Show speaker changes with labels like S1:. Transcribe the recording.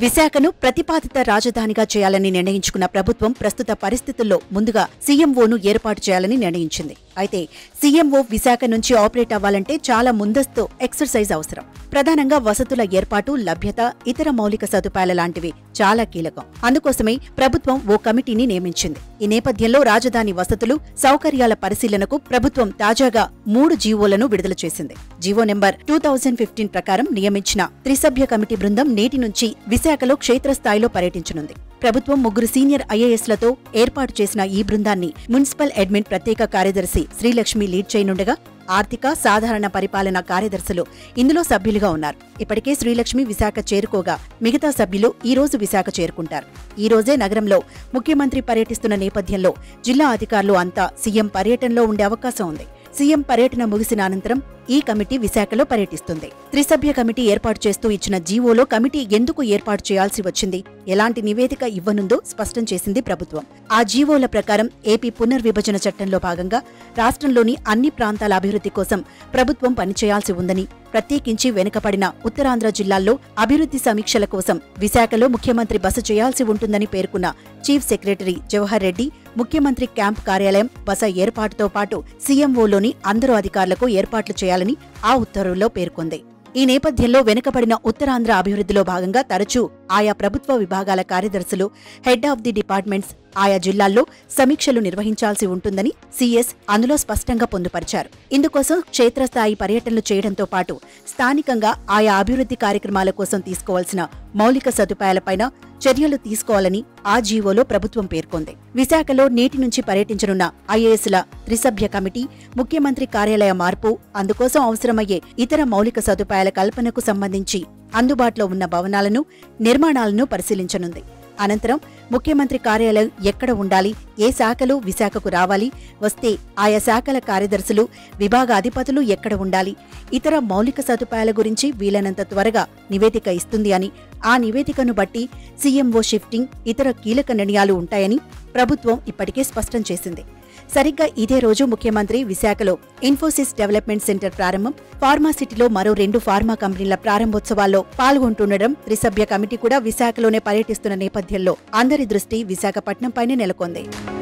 S1: విశాఖను ప్రతిపాదిత రాజధానిగా చేయాలని నిర్ణయించుకున్న ప్రభుత్వం ప్రస్తుత పరిస్థితుల్లో ముందుగా సీఎంఓను ఏర్పాటు చేయాలని నిర్ణయించింది అయితే సీఎంఓ విశాఖ నుంచి ఆపరేట్ అవ్వాలంటే చాలా ముందస్తు ఎక్సర్సైజ్ అవసరం ప్రధానంగా వసతుల ఏర్పాటు లభ్యత ఇతర మౌలిక సదుపాయాల లాంటివి చాలా కీలకం అందుకోసమే ప్రభుత్వం ఓ కమిటీని నియమించింది ఈ నేపథ్యంలో రాజధాని వసతులు సౌకర్యాల పరిశీలనకు ప్రభుత్వం తాజాగా మూడు జీవోలను విడుదల చేసింది GO number two thousand fifteen ప్రకారం నియమించిన త్రిసభ్య కమిటీ బృందం నేటి నుంచి విశాఖలో క్షేత్రస్థాయిలో పర్యటించనుంది ప్రభుత్వం ముగ్గురు సీనియర్ ఐఏఎస్లతో ఏర్పాటు చేసిన ఈ బృందాన్ని మున్సిపల్ అడ్మిన్ ప్రత్యేక కార్యదర్శి శ్రీలక్ష్మి లీడ్ చేయనుండగా ఆర్థిక సాధారణ పరిపాలన కార్యదర్శులు ఇందులో సభ్యులుగా ఉన్నారు ఇప్పటికే శ్రీలక్ష్మి విశాఖ చేరుకోగా మిగతా సభ్యులు ఈ రోజు విశాఖ చేరుకుంటారు ఈ రోజే నగరంలో ముఖ్యమంత్రి పర్యటిస్తున్న నేపథ్యంలో జిల్లా అధికారులు అంతా సీఎం పర్యటనలో ఉండే అవకాశం ఉంది సీఎం పర్యటన ముగిసిన అనంతరం ఈ కమిటీ విశాఖలో పర్యటిస్తుంది త్రిసభ్య కమిటీ ఏర్పాటు చేస్తూ ఇచ్చిన జీవోలో కమిటీ ఎందుకు ఏర్పాటు చేయాల్సి వచ్చింది ఎలాంటి నివేదిక ఇవ్వనుందో స్పష్టం చేసింది ప్రభుత్వం ఆ జీవోల ప్రకారం ఏపీ పునర్విభజన చట్టంలో భాగంగా రాష్ట్రంలోని అన్ని ప్రాంతాల అభివృద్ధి కోసం ప్రభుత్వం పనిచేయాల్సి ఉందని ప్రత్యేకించి వెనుకపడిన ఉత్తరాంధ్ర జిల్లాల్లో అభివృద్ధి సమీక్షల కోసం విశాఖలో ముఖ్యమంత్రి బస చేయాల్సి ఉంటుందని పేర్కొన్న చీఫ్ సెక్రటరీ జవహర్ రెడ్డి ముఖ్యమంత్రి క్యాంప్ కార్యాలయం బస ఏర్పాటుతో పాటు సీఎంఓలోని అందరూ అధికారులకు ఏర్పాట్లు చేయాలని ఆ ఉత్తర్వుల్లో పేర్కొంది ఈ నేపథ్యంలో వెనుకబడిన ఉత్తరాంధ్ర అభివృద్ధిలో భాగంగా తరచూ ఆయా ప్రభుత్వ విభాగాల కార్యదర్శులు హెడ్ ఆఫ్ ది డిపార్ట్మెంట్స్ ఆయా జిల్లాల్లో సమీక్షలు నిర్వహించాల్సి ఉంటుందని సీఎస్ అందులో స్పష్టంగా పొందుపరిచారు ఇందుకోసం క్షేత్రస్థాయి పర్యటనలు చేయడంతో పాటు స్థానికంగా ఆయా అభివృద్ధి కార్యక్రమాల కోసం తీసుకోవాల్సిన మౌలిక సదుపాయాలపైన చర్యలు తీసుకోవాలని ఆ జీవోలో ప్రభుత్వం పేర్కొంది విశాఖలో నేటి నుంచి పర్యటించనున్న ఐఏఎస్ల త్రిసభ్య కమిటీ ముఖ్యమంత్రి కార్యాలయ మార్పు అందుకోసం అవసరమయ్యే ఇతర మౌలిక సదుపాయాల కల్పనకు సంబంధించి అందుబాటులో ఉన్న భవనాలను నిర్మాణాలను పరిశీలించనుంది అనంతరం ముఖ్యమంత్రి కార్యాలయం ఎక్కడ ఉండాలి ఏ శాఖలు విశాఖకు రావాలి వస్తే ఆయా శాఖల కార్యదర్శులు విభాగ అధిపతులు ఎక్కడ ఉండాలి ఇతర మౌలిక సదుపాయాల గురించి వీలైనంత త్వరగా నివేదిక ఇస్తుంది అని ఆ నివేదికను బట్టి సీఎంఓ షిఫ్టింగ్ ఇతర కీలక నిర్ణయాలు ఉంటాయని ప్రభుత్వం ఇప్పటికే స్పష్టం చేసింది సరిగ్గా ఇదే రోజు ముఖ్యమంత్రి విశాఖలో ఇన్ఫోసిస్ డెవలప్మెంట్ సెంటర్ ప్రారంభం ఫార్మాసిటీలో మరో రెండు ఫార్మా కంపెనీల ప్రారంభోత్సవాల్లో పాల్గొంటుండడం త్రిసభ్య కమిటీ కూడా విశాఖలోనే పర్యటిస్తున్న నేపథ్యంలో అందరి దృష్టి విశాఖపట్నంపైనే నెలకొంది